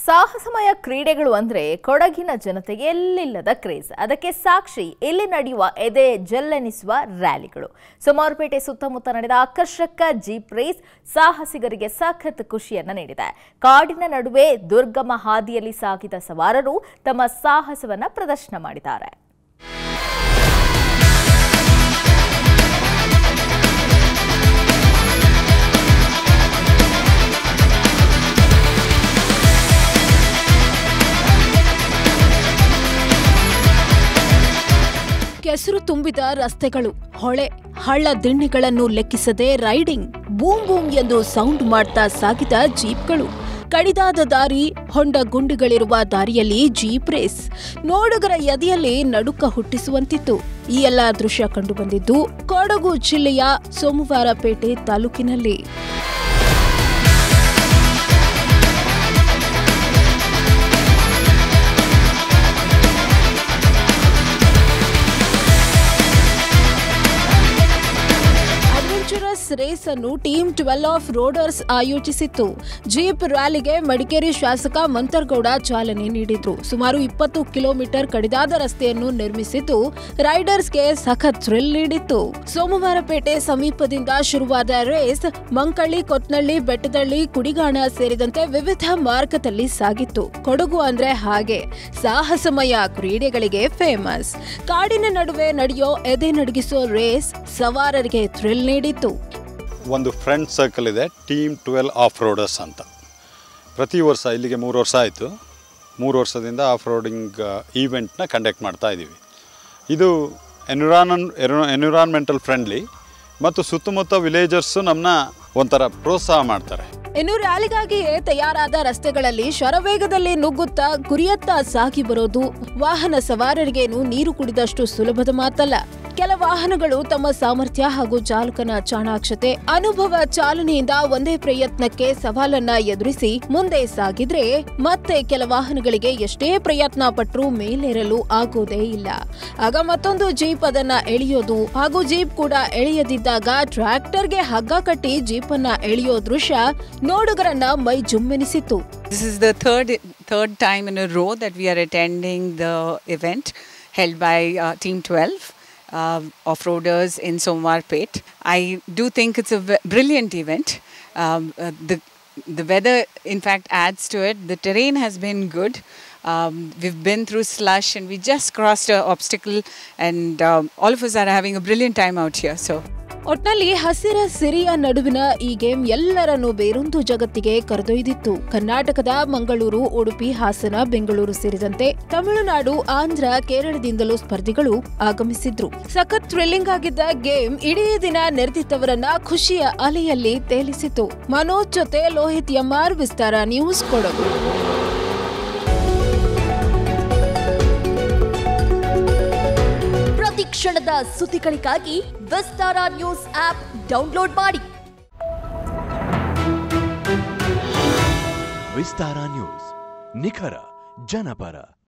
ಸಾಹಸಮಯ ಕ್ರೀಡೆಗಳು ಅಂದ್ರೆ ಕೊಡಗಿನ ಜನತೆಗೆ ಎಲ್ಲಿಲ್ಲದ ಕ್ರೇಜ್ ಅದಕ್ಕೆ ಸಾಕ್ಷಿ ಇಲ್ಲಿ ನಡೆಯುವ ಎದೆ ಜಲ್ಲೆನಿಸುವ ರ್ಯಾಲಿಗಳು ಸೋಮಾರುಪೇಟೆ ಸುತ್ತಮುತ್ತ ನಡೆದ ಆಕರ್ಷಕ ಜೀಪ್ ರೇಸ್ ಸಾಹಸಿಗರಿಗೆ ಸಖತ್ ಖುಷಿಯನ್ನ ನೀಡಿದೆ ಕಾಡಿನ ನಡುವೆ ದುರ್ಗಮ ಹಾದಿಯಲ್ಲಿ ಸಾಗಿದ ಸವಾರರು ತಮ್ಮ ಸಾಹಸವನ್ನ ಪ್ರದರ್ಶನ ಮಾಡಿದ್ದಾರೆ ಕೆಸರು ತುಂಬಿದ ರಸ್ತೆಗಳು ಹೊಳೆ ಹಳ್ಳ ದಿಣ್ಣೆಗಳನ್ನು ಲೆಕ್ಕಿಸದೆ ರೈಡಿಂಗ್ ಬೂಮ್ ಬೂಮ್ ಎಂದು ಸೌಂಡ್ ಮಾಡ್ತಾ ಸಾಗಿದ ಜೀಪ್ಗಳು ಕಡಿದಾದ ದಾರಿ ಹೊಂಡ ಗುಂಡಿಗಳಿರುವ ದಾರಿಯಲ್ಲಿ ಜೀಪ್ ರೇಸ್ ನೋಡುಗರ ಎದೆಯಲ್ಲಿ ನಡುಕ ಹುಟ್ಟಿಸುವಂತಿತ್ತು ಈ ಎಲ್ಲ ದೃಶ್ಯ ಕಂಡುಬಂದಿದ್ದು ಕೊಡಗು ಜಿಲ್ಲೆಯ ಸೋಮವಾರಪೇಟೆ ತಾಲೂಕಿನಲ್ಲಿ ಅಡ್ವೆಂಚರಸ್ ರೇಸ್ ಅನ್ನು ಟೀಮ್ ಟ್ವೆಲ್ ಆಫ್ ರೋಡರ್ಸ್ ಆಯೋಜಿಸಿತ್ತು ಜೀಪ್ ರ್ಯಾಲಿಗೆ ಮಡಿಕೇರಿ ಶಾಸಕ ಮಂತರ್ಗೌಡ ಚಾಲನೆ ನೀಡಿದ್ರು ಸುಮಾರು ಇಪ್ಪತ್ತು ಕಿಲೋಮೀಟರ್ ಕಡಿದಾದ ರಸ್ತೆಯನ್ನು ನಿರ್ಮಿಸಿದ್ದು ರೈಡರ್ಸ್ಗೆ ಸಖತ್ ಥ್ರಿಲ್ ನೀಡಿತ್ತು ಸೋಮವಾರಪೇಟೆ ಸಮೀಪದಿಂದ ಶುರುವಾದ ರೇಸ್ ಮಂಕಳ್ಳಿ ಕೊತ್ನಳ್ಳಿ ಬೆಟ್ಟದಳ್ಳಿ ಕುಡಿಗಾಣ ಸೇರಿದಂತೆ ವಿವಿಧ ಮಾರ್ಗದಲ್ಲಿ ಸಾಗಿತ್ತು ಕೊಡಗು ಅಂದ್ರೆ ಹಾಗೆ ಸಾಹಸಮಯ ಕ್ರೀಡೆಗಳಿಗೆ ಫೇಮಸ್ ಕಾಡಿನ ನಡುವೆ ನಡೆಯೋ ಎದೆ ನಡಗಿಸೋ ರೇಸ್ ಸವಾರರಿಗೆ ಥ್ರಿಲ್ ನೀಡಿತ್ತು ಒಂದು ಫ್ರೆಂಡ್ ಸರ್ಕಲ್ ಇದೆ ಟೀಮ್ ಟ್ವೆಲ್ ಆಫ್ ರೋಡರ್ಸ್ ಅಂತ ಪ್ರತಿ ವರ್ಷ ಇಲ್ಲಿಗೆ ಮೂರು ವರ್ಷ ಆಯಿತು ಮೂರು ವರ್ಷದಿಂದ ಆಫ್ ರೋಡಿಂಗ್ ಈವೆಂಟ್ನ ಕಂಡಕ್ಟ್ ಮಾಡ್ತಾ ಇದ್ದೀವಿ ಇದು ಎನ್ವಿರಾನ್ ಎನ್ವಿರಾನ್ಮೆಂಟಲ್ ಫ್ರೆಂಡ್ಲಿ ಮತ್ತು ಸುತ್ತಮುತ್ತ ವಿಲೇಜರ್ಸು ನಮ್ಮನ್ನ ಒಂಥರ ಪ್ರೋತ್ಸಾಹ ಮಾಡ್ತಾರೆ ಇನ್ನು ರ್ಯಾಲಿಗಾಗಿಯೇ ತಯಾರಾದ ರಸ್ತೆಗಳಲ್ಲಿ ಶರವೇಗದಲ್ಲಿ ನುಗ್ಗುತ್ತಾ ಗುರಿಯತ್ತ ಸಾಗಿ ಬರೋದು ವಾಹನ ಸವಾರರಿಗೇನು ನೀರು ಕುಡಿದಷ್ಟು ಸುಲಭದ ಮಾತಲ್ಲ ಕೆಲ ವಾಹನಗಳು ತಮ್ಮ ಸಾಮರ್ಥ್ಯ ಹಾಗೂ ಚಾಲಕನ ಚಾಣಾಕ್ಷತೆ ಅನುಭವ ಚಾಲನೆಯಿಂದ ಒಂದೇ ಪ್ರಯತ್ನಕ್ಕೆ ಸವಾಲನ್ನ ಎದುರಿಸಿ ಮುಂದೆ ಸಾಗಿದ್ರೆ ಮತ್ತೆ ಕೆಲ ವಾಹನಗಳಿಗೆ ಎಷ್ಟೇ ಪ್ರಯತ್ನ ಪಟ್ಟರೂ ಮೇಲೇರಲು ಆಗೋದೇ ಇಲ್ಲ ಆಗ ಮತ್ತೊಂದು ಜೀಪ್ ಅದನ್ನ ಎಳೆಯೋದು ಹಾಗೂ ಜೀಪ್ ಕೂಡ ಎಳೆಯದಿದ್ದಾಗ ಟ್ರ್ಯಾಕ್ಟರ್ಗೆ ಹಗ್ಗ ಕಟ್ಟಿ ಜೀಪನ್ನ ಎಳೆಯೋ ದೃಶ್ಯ ನೋಡುಗರನ್ನ ಮೈ ಜುಮ್ಮೆನಿಸಿತ್ತು This is the third third time in a row that we are attending the event held by uh, Team 12 uh, off-roaders in Somwar Pet. I do think it's a v- brilliant event. Um, uh, the the weather, in fact, adds to it. The terrain has been good. Um, we've been through slush and we just crossed an obstacle, and um, all of us are having a brilliant time out here. So. ಒಟ್ನಲ್ಲಿ ಹಸಿರ ಸಿರಿಯ ನಡುವಿನ ಈ game ಎಲ್ಲರನ್ನೂ ಬೇರೊಂದು ಜಗತ್ತಿಗೆ ಕರೆದೊಯ್ದಿತ್ತು ಕರ್ನಾಟಕದ ಮಂಗಳೂರು ಉಡುಪಿ ಹಾಸನ ಬೆಂಗಳೂರು ಸೇರಿದಂತೆ ತಮಿಳುನಾಡು ಆಂಧ್ರ ಕೇರಳದಿಂದಲೂ ಸ್ಪರ್ಧಿಗಳು ಆಗಮಿಸಿದ್ರು ಸಖತ್ ಥ್ರಿಲ್ಲಿಂಗ್ ಆಗಿದ್ದ ಗೇಮ್ ಇಡೀ ದಿನ ನೆರೆದಿದ್ದವರನ್ನ ಖುಷಿಯ ಅಲೆಯಲ್ಲಿ ತೇಲಿಸಿತು ಮನೋಜ್ ಜೊತೆ ಲೋಹಿತ್ ಎಂಆರ್ ವಿಸ್ತಾರ ನ್ಯೂಸ್ ಕೊಡಗು ಪ್ರತಿ ಕ್ಷಣದ ಸುದ್ದಿಗಳಿಗಾಗಿ ವಿಸ್ತಾರ ನ್ಯೂಸ್ ಆಪ್ ಡೌನ್ಲೋಡ್ ಮಾಡಿ ವಿಸ್ತಾರ ನ್ಯೂಸ್ ನಿಖರ ಜನಪರ